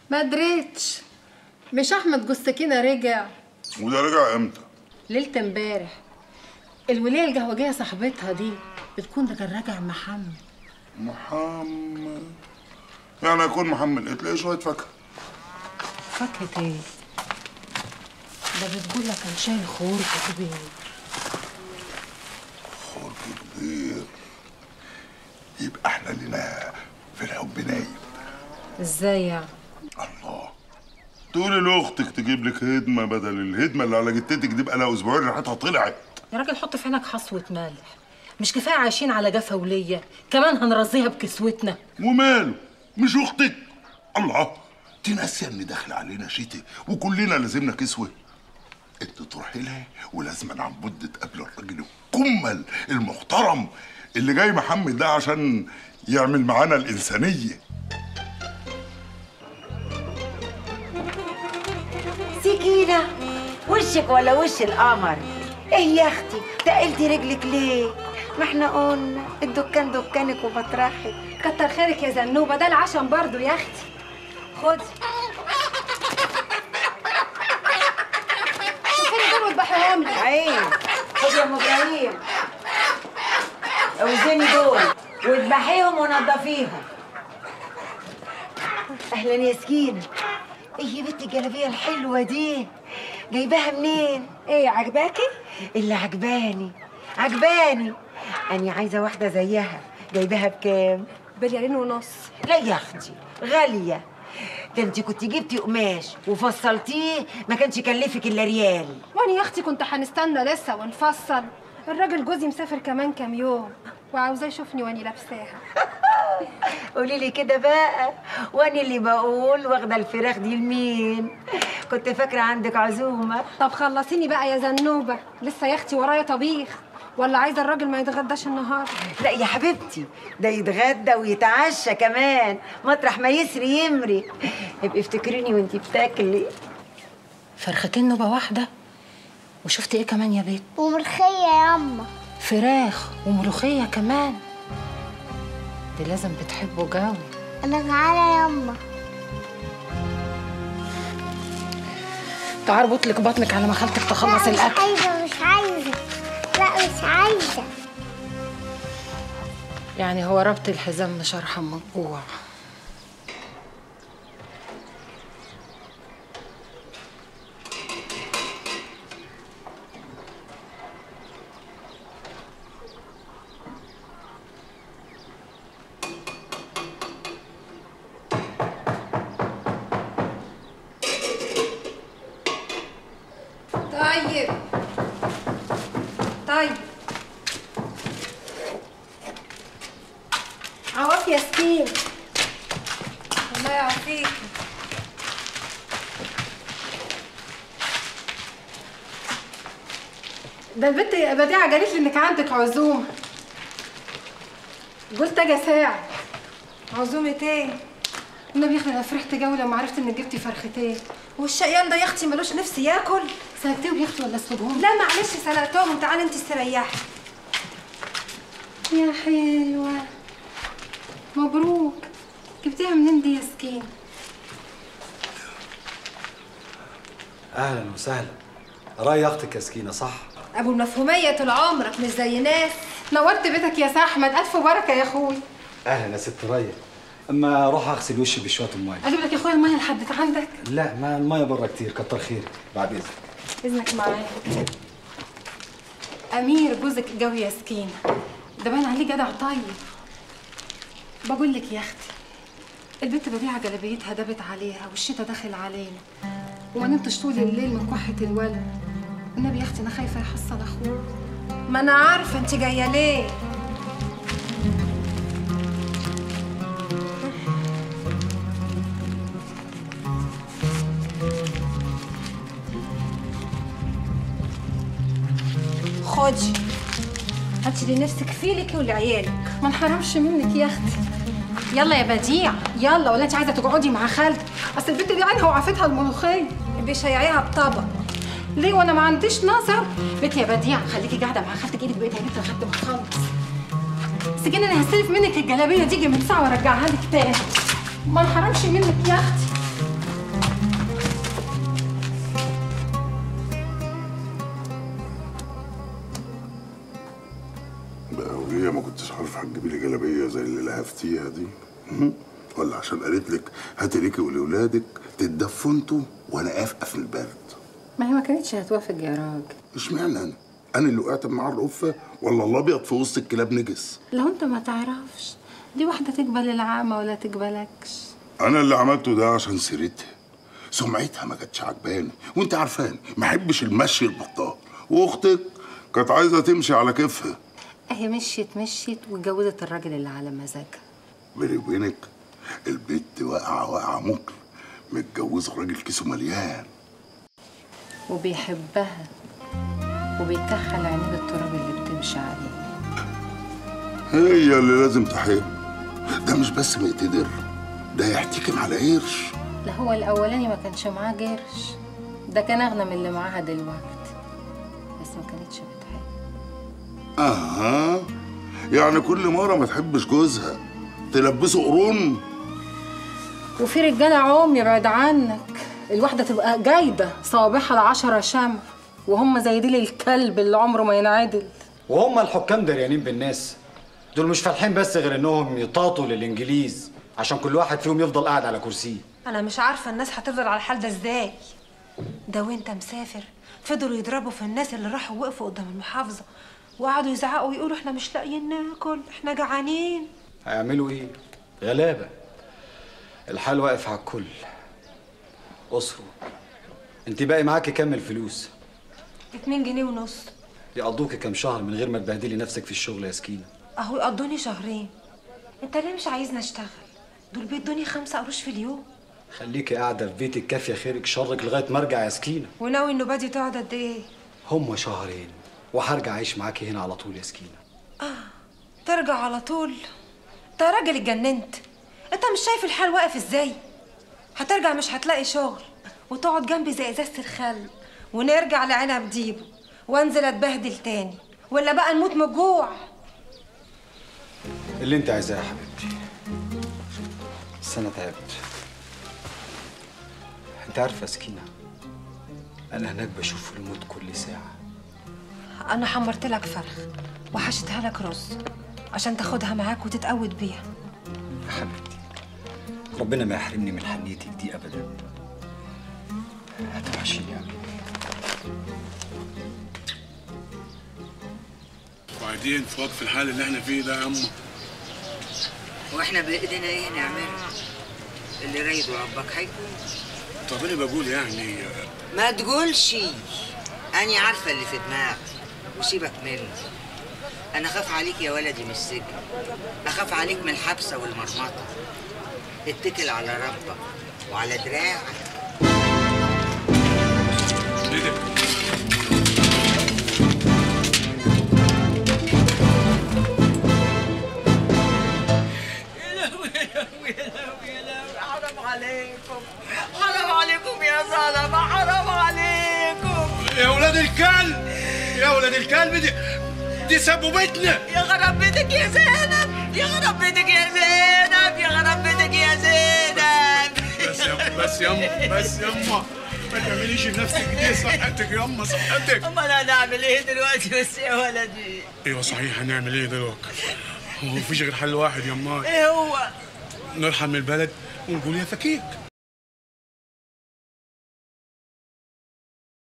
ما دريتش مش احمد جوز سكينه رجع وده رجع امتى؟ ليله امبارح الوليه القهوجيه صاحبتها دي بتكون ده كان راجع محمد محمد يعني يكون محمد تلاقي شويه فاكهه فاكهه ايه ده بتقول لك كان شايل خور كبير خرج كبير يبقى احنا لنا في الحب نايم ازاي يعني الله تقولي لاختك تجيب لك هدمه بدل الهدمه اللي على جتتك دي بقى لها اسبوعين ريحتها طلعت يا راجل حط في عينك حصوه ملح مش كفايه عايشين على جفا ولية كمان هنرضيها بكسوتنا وماله مش اختك الله دي ناسيه ان داخل علينا شتاء وكلنا لازمنا كسوه انت تروحي لها ولازم عن بد تقابل الراجل الكمل المحترم اللي جاي محمد ده عشان يعمل معانا الانسانيه سكينة وشك ولا وش القمر ايه يا اختي تقلتي رجلك ليه ما احنا قلنا الدكان دكانك ومطرحك كتر خيرك يا زنوبه ده العشم برضو يا اختي خدي شوفي دول واذبحيهم لي عين خد يا ام ابراهيم اوزني دول واذبحيهم ونضفيهم اهلا يا سكينة ايه يا بنت الجلابيه الحلوه دي جايباها منين ايه عجباكي اللي عجباني عجباني أنا عايزة واحدة زيها جايباها بكام؟ بريالين ونص لا يا أختي غالية ده انت كنت جبتي قماش وفصلتيه ما كانش يكلفك الا ريال وانا يا اختي كنت هنستنى لسه ونفصل الراجل جوزي مسافر كمان كام يوم وعاوزاه يشوفني واني لابساها قولي لي كده بقى وانا اللي بقول واخده الفراخ دي لمين كنت فاكره عندك عزومه طب خلصيني بقى يا زنوبه لسه يا اختي ورايا طبيخ ولا عايزه الراجل ما يتغداش النهارده لا يا حبيبتي ده يتغدى ويتعشى كمان مطرح ما يسري يمري ابقي افتكريني وانتي بتاكلي فرختين نوبه واحده وشفت ايه كمان يا بيت وملخية يا أما فراخ وملوخيه كمان دي لازم بتحبه جوي أنا جعانة يا أما تعال اربط لك بطنك على ما خالتك تخلص لا مش الاكل عايزة مش عايزة لا مش عايزة يعني هو ربط الحزام مش ارحم من الجوع طيب طيب عواف يا سكين الله يعافيك ده البنت يا بديعة قالت لي انك عندك عزومة قلت اجي اساعد عزومة ايه؟ النبي يا اختي انا فرحت قوي لما عرفت انك جبتي فرختين والشقيان ده يا اختي ملوش نفس ياكل سلقتيهم يا اختي ولا اسلقهم لا معلش سلقتهم تعالي انت استريحي يا حلوة مبروك جبتيها منين دي يا سكين اهلا وسهلا راي اختك يا سكينه صح ابو المفهومية طول عمرك مش زي ناس نورت بيتك يا سي احمد الف بركه يا اخوي اهلا يا ست ريا اما اروح اغسل وشي بشويه الميه اجيب لك يا اخويا الميه لحد عندك لا ما الميه بره كتير كتر خيرك بعد اذنك اذنك معايا امير جوزك قوي يا سكينه ده باين عليه جدع طيب بقول لك يا اختي البنت بديعه جلابيتها دابت عليها والشتا داخل علينا وما نمتش طول الليل من كحه الولد النبي يا اختي انا خايفه يحصل اخوه ما انا عارفة انت جاية ليه خدي هاتي اللي نفسك فيه لك ولعيالك ما انحرمش منك يا اختي يلا يا بديع يلا ولا انت عايزه تقعدي مع خالتك اصل البنت دي عينها وعفتها الملوخيه بيشيعيها بطبق ليه وانا ما عنديش نظر بنت يا بديع خليكي قاعده مع خالتك ايدك بايدها يا بنت لحد ما تخلص سجين انا هستلف منك الجلابيه دي من ساعه وارجعها لك تاني ما انحرمش منك يا اختي مش عارفه هتجيبي لي جلابيه زي اللي لهفتيها دي هم؟ ولا عشان قالت لك هاتي ليكي ولولادك تتدفوا انتوا وانا قافقه في البرد ما هي ما كانتش هتوافق يا راجل اشمعنى انا انا اللي وقعت مع القفه ولا الابيض في وسط الكلاب نجس لو انت ما تعرفش دي واحدة تقبل العامة ولا تقبلكش انا اللي عملته ده عشان سيرتها سمعتها ما كانتش عجباني وانت عارفاني ما احبش المشي البطال واختك كانت عايزه تمشي على كيفها اهي مشيت مشيت واتجوزت الراجل اللي على مزاجها بيني وبينك البت واقعه واقعه ممكن متجوزه راجل كيسه مليان وبيحبها وبيكحل عينيه بالتراب اللي بتمشي عليه هي اللي لازم تحب ده مش بس ما يتقدر ده يحتكم على قرش لا هو الاولاني ما كانش معاه قرش ده كان اغنى من اللي معاها دلوقتي بس ما كانتش بتحب اها يعني كل مره ما تحبش جوزها تلبسه قرون وفي رجاله عمي بعد عنك الواحده تبقى جايبه صوابعها العشرة شمع وهم زي ديل الكلب اللي عمره ما ينعدل وهم الحكام دريانين بالناس دول مش فالحين بس غير انهم يطاطوا للانجليز عشان كل واحد فيهم يفضل قاعد على كرسيه انا مش عارفه الناس هتفضل على الحال ده ازاي ده وانت مسافر فضلوا يضربوا في الناس اللي راحوا وقفوا قدام المحافظه وقعدوا يزعقوا ويقولوا احنا مش لاقيين ناكل احنا جعانين هيعملوا ايه غلابه الحال واقف على الكل اسروا انت باقي معاكي كام الفلوس اتنين جنيه ونص يقضوكي كام شهر من غير ما تبهدلي نفسك في الشغل يا سكينه اهو يقضوني شهرين انت ليه مش عايزني اشتغل دول بيدوني خمسة قروش في اليوم خليكي قاعده في بيتك كافيه خيرك شرك لغايه ما ارجع يا سكينه وناوي انه بادي تقعد قد ايه هم شهرين وهرجع اعيش معاكي هنا على طول يا سكينه ترجع على طول انت يا راجل اتجننت انت مش شايف الحال واقف ازاي هترجع مش هتلاقي شغل وتقعد جنبي زي ازازه الخل ونرجع لعنب ديبو وانزل اتبهدل تاني ولا بقى نموت من الجوع اللي انت عايزاه يا حبيبتي بس انا تعبت انت عارفه يا سكينه انا هناك بشوف الموت كل ساعه انا حمرت لك فرخ وحشتها لك رز عشان تاخدها معاك وتتقود بيها يا حبيبتي ربنا ما يحرمني من حنيتك دي ابدا هتوحشيني يا حبيبي وبعدين في وقف الحال اللي احنا فيه ده يا اما واحنا بايدينا ايه نعمله اللي رايده ربك هيكون طب انا بقول يعني ما تقولش أنا عارفة اللي في دماغك وسيبك منه أنا أخاف عليك يا ولدي من السجن أخاف عليك من الحبسة والمرمطة اتكل على ربك وعلى دراعك ايه ده؟ يا لهوي يا لهوي يا لهوي يا لهوي حرام عليكم حرام عليكم يا ظلمة حرام عليكم يا ولاد الكلب يا ولاد الكلب دي دي سبوبتنا يا غرب بيتك يا زينب يا غرب بيتك يا زينب يا غرب بيتك يا زينب بس يا بس يا بس يما ما تعمليش لنفسك دي صحتك يما صحتك امال هنعمل ايه دلوقتي بس يا ولدي ايوه صحيح هنعمل ايه دلوقتي هو مفيش غير حل واحد يما ايه هو نرحل من البلد ونقول يا فكيك